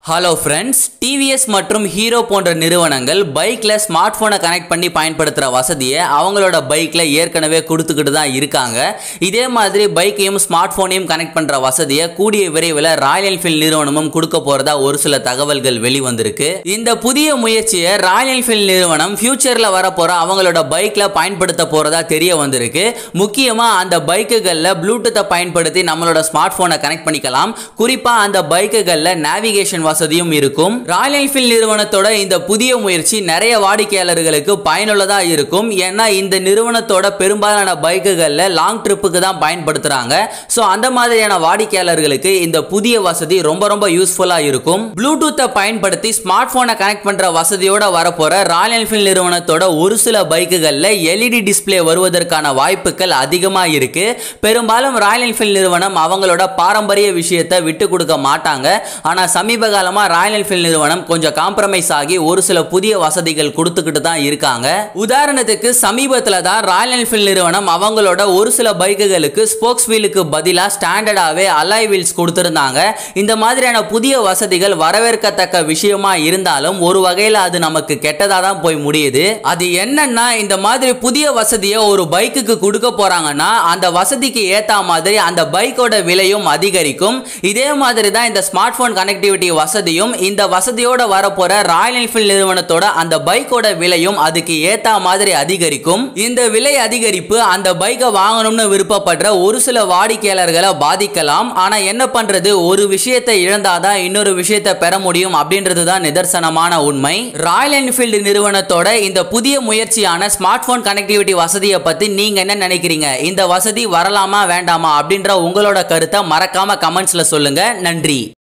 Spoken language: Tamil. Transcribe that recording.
ஹலோ ஃப்ரெண்ட்ஸ் டிவிஎஸ் மற்றும் ஹீரோ போன்ற நிறுவனங்கள் பைக்கில் ஸ்மார்ட் ஃபோனை கனெக்ட் பண்ணி பயன்படுத்துகிற வசதியை அவங்களோட பைக்கில் ஏற்கனவே கொடுத்துக்கிட்டு தான் இருக்காங்க இதே மாதிரி பைக்கையும் ஸ்மார்ட் ஃபோனையும் கனெக்ட் பண்ணுற வசதியை கூடிய விரைவில் ராயல் என்ஃபீல்ட் நிறுவனமும் கொடுக்க போகிறதா ஒரு சில தகவல்கள் வெளிவந்திருக்கு இந்த புதிய முயற்சியை ராயல் என்ஃபீல்ட் நிறுவனம் ஃபியூச்சரில் வரப்போகிற அவங்களோட பைக்கில் பயன்படுத்த போகிறதா தெரிய வந்திருக்கு முக்கியமாக அந்த பைக்குகளில் ப்ளூடூத்தை பயன்படுத்தி நம்மளோட ஸ்மார்ட் ஃபோனை கனெக்ட் பண்ணிக்கலாம் குறிப்பாக அந்த பைக்குகளில் நேவிகேஷன் வசதியும் இருக்கும் ராயல் என்ஃபீல்ட் நிறுவனத்தோட இந்த புதிய முயற்சி நிறைய வாடிக்கையாளர்களுக்கு பயனுள்ளதா இருக்கும் ஏன்னா இந்த நிறுவனத்தோட பெரும்பாலான பைக்குகளில் லாங் ட்ரிப்புக்கு தான் பயன்படுத்துறாங்க ஸோ அந்த மாதிரியான வாடிக்கையாளர்களுக்கு இந்த புதிய வசதி ரொம்ப ரொம்ப யூஸ்ஃபுல்லாக இருக்கும் ப்ளூடூத்தை பயன்படுத்தி ஸ்மார்ட் ஃபோனை கனெக்ட் பண்ற வசதியோட வரப்போற ராயல் என்ஃபீல்ட் நிறுவனத்தோட ஒரு சில பைக்குகளில் எல்இடி டிஸ்ப்ளே வருவதற்கான வாய்ப்புகள் அதிகமாக இருக்கு பெரும்பாலும் ராயல் என்ஃபீல்ட் நிறுவனம் அவங்களோட பாரம்பரிய விஷயத்தை விட்டு கொடுக்க மாட்டாங்க ஆனால் சமீப காலமாக ராயல் என்ஃபீல்ட் நிறுவனம் கொஞ்சம் காம்ப்ரமைஸ் ஆகி ஒரு சில புதிய வசதிகள் கொடுத்துக்கிட்டு தான் இருக்காங்க உதாரணத்துக்கு சமீபத்தில் தான் ராயல் என்ஃபீல்ட் நிறுவனம் அவங்களோட ஒரு சில பைக்குகளுக்கு ஸ்போக்ஸ் வீலுக்கு பதிலாக ஸ்டாண்டர்டாகவே அலாய் வீல்ஸ் கொடுத்துருந்தாங்க இந்த மாதிரியான புதிய வசதிகள் வரவேற்கத்தக்க விஷயமா இருந்தாலும் ஒரு வகையில் அது நமக்கு கெட்டதாக தான் போய் முடியுது அது என்னன்னா இந்த மாதிரி புதிய வசதியை ஒரு பைக்குக்கு கொடுக்க போறாங்கன்னா அந்த வசதிக்கு ஏத்த மாதிரி அந்த பைக்கோட விலையும் அதிகரிக்கும் இதே மாதிரி தான் இந்த ஸ்மார்ட் போன் கனெக்டிவிட்டி வசதியும் இந்த வசதியோட வரப்போற ராயல் என்ஃபீல்ட் நிறுவனத்தோட அந்த பைக்கோட விலையும் அதுக்கு ஏத்த மாதிரி அதிகரிக்கும் இந்த விலை அதிகரிப்பு அந்த பைக்கை வாங்கணும்னு விருப்பப்படுற ஒரு சில வாடிக்கையாளர்களை பாதிக்கலாம் ஆனா என்ன பண்றது ஒரு விஷயத்தை இழந்தாதான் இன்னொரு விஷயத்தை பெற முடியும் அப்படின்றது தான் நிதர்சனமான உண்மை ராயல் என்ஃபீல்டு நிறுவனத்தோட இந்த புதிய முயற்சியான ஸ்மார்ட் போன் கனெக்டிவிட்டி வசதியை பத்தி நீங்க என்ன நினைக்கிறீங்க இந்த வசதி வரலாமா வேண்டாமா அப்படின்ற உங்களோட கருத்தை மறக்காம கமெண்ட்ஸ்ல சொல்லுங்க நன்றி